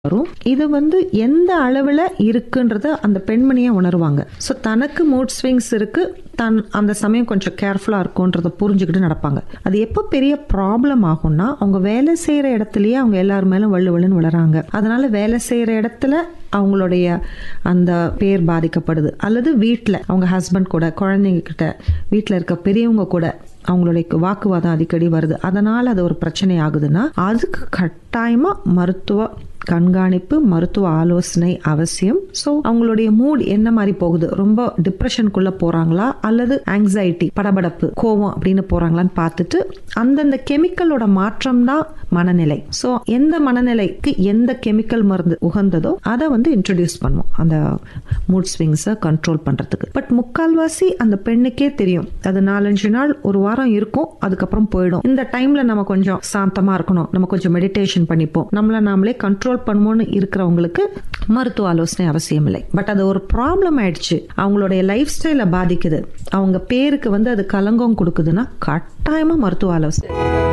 வரும் இது வந்து எந்த அளவில் இருக்குன்றத அந்த பெண்மணியை உணருவாங்க ஸோ தனக்கு மூட் ஸ்விங்ஸ் இருக்கு தன் அந்த சமயம் கொஞ்சம் கேர்ஃபுல்லாக இருக்கும்ன்றத புரிஞ்சுக்கிட்டு நடப்பாங்க அது எப்போ பெரிய ப்ராப்ளம் ஆகும்னா அவங்க வேலை செய்கிற இடத்துலயே அவங்க எல்லார் மேலும் வள்ளு வள்ளுன்னு விழுறாங்க அதனால வேலை செய்கிற இடத்துல அவங்களுடைய அந்த பேர் பாதிக்கப்படுது அல்லது வீட்டில் அவங்க ஹஸ்பண்ட் கூட குழந்தைங்க கிட்ட வீட்டில் இருக்க பெரியவங்க கூட அவங்களுடைய வாக்குவாதம் அடிக்கடி வருது அதனால அது ஒரு பிரச்சனை ஆகுதுன்னா அதுக்கு கட்டாயமா மருத்துவ கண்காணிப்பு மருத்துவ ஆலோசனை அவசியம் ஸோ அவங்களுடைய மூட் என்ன மாதிரி போகுது ரொம்ப டிப்ரெஷனுக்குள்ள போறாங்களா அல்லது ஆங்ஸைட்டி படபடப்பு கோவம் அப்படின்னு போறாங்களான்னு பார்த்துட்டு அந்தந்த கெமிக்கலோட மாற்றம் தான் மனநிலை ஸோ எந்த மனநிலைக்கு எந்த கெமிக்கல் மருந்து உகந்ததோ அதை வந்து இன்ட்ரடியூஸ் பண்ணுவோம் அந்த மூட் ஸ்விங்ஸை கண்ட்ரோல் பண்றதுக்கு பட் முக்கால்வாசி அந்த பெண்ணுக்கே தெரியும் அது நாலஞ்சு நாள் ஒரு வாரம் இருக்கும் அதுக்கப்புறம் போயிடும் இந்த டைம்ல நம்ம கொஞ்சம் சாந்தமா இருக்கணும் நம்ம கொஞ்சம் மெடிடேஷன் பண்ணிப்போம் நம்மள நாமளே கண்ட்ரோல் பண்ணுவோம்னு இருக்கிறவங்களுக்கு மருத்துவ ஆலோசனை அவசியம் இல்லை பட் அது ஒரு ப்ராப்ளம் ஆயிடுச்சு அவங்களுடைய லைஃப் ஸ்டைலை பாதிக்குது அவங்க பேருக்கு வந்து அது கலங்கம் கொடுக்குதுன்னா கட்டாயமா மருத்துவ ஆலோசனை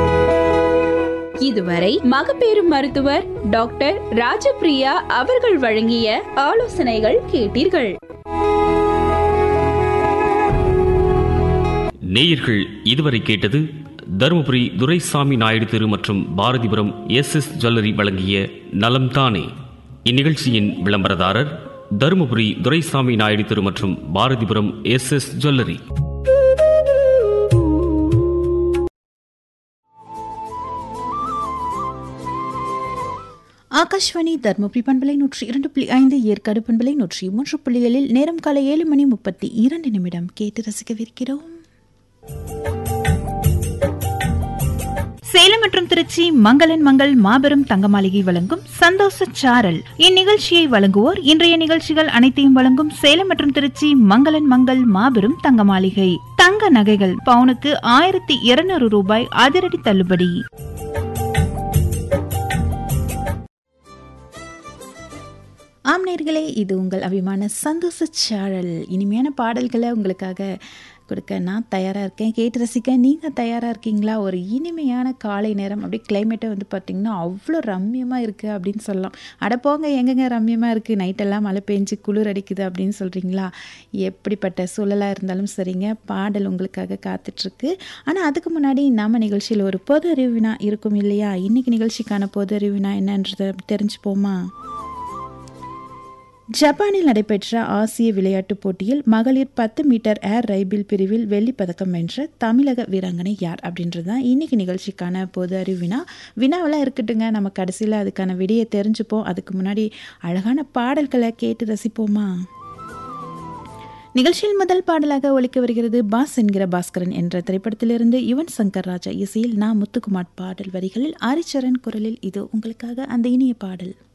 இதுவரை மகப்பேறு மருத்துவர் டாக்டர் ராஜபிரியா அவர்கள் வழங்கிய ஆலோசனைகள் கேட்டீர்கள் நேயர்கள் இதுவரை கேட்டது தருமபுரி துரைசாமி நாயுடு தெரு மற்றும் பாரதிபுரம் எஸ் எஸ் ஜுவல்லரி வழங்கிய நலம் தானே இந்நிகழ்ச்சியின் விளம்பரதாரர் தருமபுரி துரைசாமி நாயுடு தெரு மற்றும் Bharathipuram S S jewellery Akashvani Dharmapuri பண்பலை நூற்றி இரண்டு புள்ளி ஐந்து ஏற்காடு பண்பலை நூற்றி மூன்று புள்ளிகளில் நேரம் காலை ஏழு மணி முப்பத்தி இரண்டு நிமிடம் கேட்டு ரசிக்கவிருக்கிறோம் சேலம் மற்றும் திருச்சி மங்களன் மங்கள் மாபெரும் தங்க மாளிகை வழங்கும் சந்தோஷ சாரல் இந்நிகழ்ச்சியை வழங்குவோர் இன்றைய நிகழ்ச்சிகள் அனைத்தையும் வழங்கும் சேலம் மற்றும் திருச்சி மங்களன் மங்கள் மாபெரும் தங்க மாளிகை தங்க நகைகள் பவுனுக்கு ஆயிரத்தி இருநூறு ரூபாய் அதிரடி தள்ளுபடி ஆம் நேர்களே இது உங்கள் அபிமான சந்தோஷ சாழல் இனிமையான பாடல்களை உங்களுக்காக கொடுக்க நான் தயாராக இருக்கேன் கேட்டு ரசிக்க நீங்கள் தயாராக இருக்கீங்களா ஒரு இனிமையான காலை நேரம் அப்படியே கிளைமேட்டை வந்து பார்த்திங்கன்னா அவ்வளோ ரம்யமாக இருக்குது அப்படின்னு சொல்லலாம் அட போங்க எங்கெங்க ரம்யமாக இருக்குது நைட்டெல்லாம் மழை பெஞ்சு குளிர் அடிக்குது அப்படின்னு சொல்கிறீங்களா எப்படிப்பட்ட சூழலாக இருந்தாலும் சரிங்க பாடல் உங்களுக்காக காத்துட்ருக்கு ஆனால் அதுக்கு முன்னாடி நம்ம நிகழ்ச்சியில் ஒரு பொது அறிவினா இருக்கும் இல்லையா இன்றைக்கி நிகழ்ச்சிக்கான பொது அறிவினா என்னன்றதை தெரிஞ்சுப்போமா ஜப்பானில் நடைபெற்ற ஆசிய விளையாட்டுப் போட்டியில் மகளிர் பத்து மீட்டர் ஏர் ரைபிள் பிரிவில் வெள்ளிப் பதக்கம் வென்ற தமிழக வீராங்கனை யார் அப்படின்றது தான் இன்னைக்கு நிகழ்ச்சிக்கான பொது அறிவினா வினாவெல்லாம் இருக்கட்டுங்க நம்ம கடைசியில் அதுக்கான விடையை தெரிஞ்சுப்போம் அதுக்கு முன்னாடி அழகான பாடல்களை கேட்டு ரசிப்போமா நிகழ்ச்சியில் முதல் பாடலாக ஒலிக்க வருகிறது பாஸ் என்கிற பாஸ்கரன் என்ற திரைப்படத்திலிருந்து யுவன் சங்கர் ராஜா இசையில் நான் முத்துக்குமார் பாடல் வரிகளில் ஆரிச்சரன் குரலில் இது உங்களுக்காக அந்த இனிய பாடல்